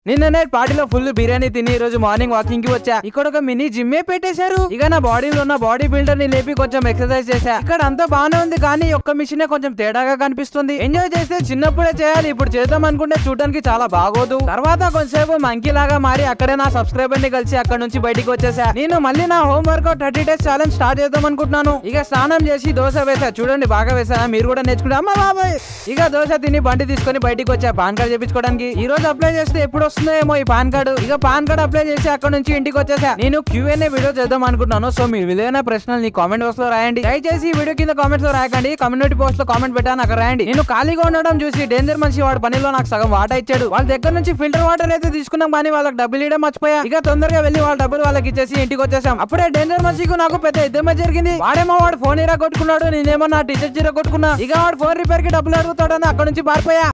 నిన్న నైట్ పార్టీలో ఫుల్ బిర్యానీ తిని ఈ రోజు మార్నింగ్ వాకింగ్ కి వచ్చా ఇక్కడ ఒక మినీ జిమ్మే పెట్టేశారు ఇక నా బాడీలో ఉన్న బాడీ బిల్డర్ ని లేపి కొంచెం ఎక్సర్సైజ్ చేశా ఇక్కడ అంతా బానే ఉంది కానీ ఒక్క మిషన్ కొంచెం తేడాగా కనిపిస్తుంది ఎంజాయ్ చేస్తే చిన్నప్పుడే చేయాలి ఇప్పుడు చేద్దాం అనుకుంటే చూడడానికి చాలా బాగోదు తర్వాత కొంచెంసేపు మంకీ లాగా మారి అక్కడే నా సబ్స్క్రైబర్ ని కలిసి అక్కడ నుంచి బయటికి వచ్చేసా నేను మళ్ళీ నా home workout thirty days challenge start చేద్దాం అనుకుంటున్నాను ఇక స్నానం చేసి దోశ వేసా చూడండి బాగా వేసా మీరు కూడా నేర్చుకుంటా అమ్మా బాబాయ్ ఇక దోశ తిని బండి తీసుకొని బయటికి వచ్చా పాన్ కార్డ్ చేపించుకోవడానికి ఈ రోజు అప్లై చేస్తే ఎప్పుడు వస్తుందో ఏమో ఈ పాన్ కార్డు ఇక పాన్ కార్డ్ అప్లై చేసి అక్కడ నుంచి ఇంటికి వచ్చేసా నేను క్యూఎన్ఏ వీడియో చేద్దాం అనుకుంటున్నాను సో మీ విలువైన ప్రశ్నలు నీ కామెంట్ బాక్స్ లో రాయండి దయచేసి ఈ వీడియో కింద కామెంట్స్ లో రాయకండి కమ్యూనిటీ పోస్ట్ లో కామెంట్ పెట్టాను అక్కడ రాయండి నేను ఖాళీగా ఉండడం చూసి డేంజర్ మనిషి వాడి పనిలో నాకు సగం వాటా ఇచ్చాడు వాళ్ళ దగ్గర నుంచి ఫిల్టర్ వాటర్ అయితే తీసుకున్నాం కానీ వాళ్ళకి డబ్బులు ఇవ్వడం మర్చిపోయా ఇక తొందరగా వెళ్ళి వాళ్ళ డబ్బులు వాళ్ళకి ఇచ్చేసి ఇంటికి వచ్చేసాం అప్పుడే డేంజర్ మనిషికి నాకు పెద్ద ఇద్దమే జరిగింది వాడేమో వాడు ఫోన్ ఇరా కొట్టుకున్నాడు నేనేమో నా టీచర్ చీర కొట్టుకున్నా ఇక వాడు ఫోన్ రిపేర్ కి డబ్బులు అడుగుతాడని అక్కడ నుంచి పారిపోయా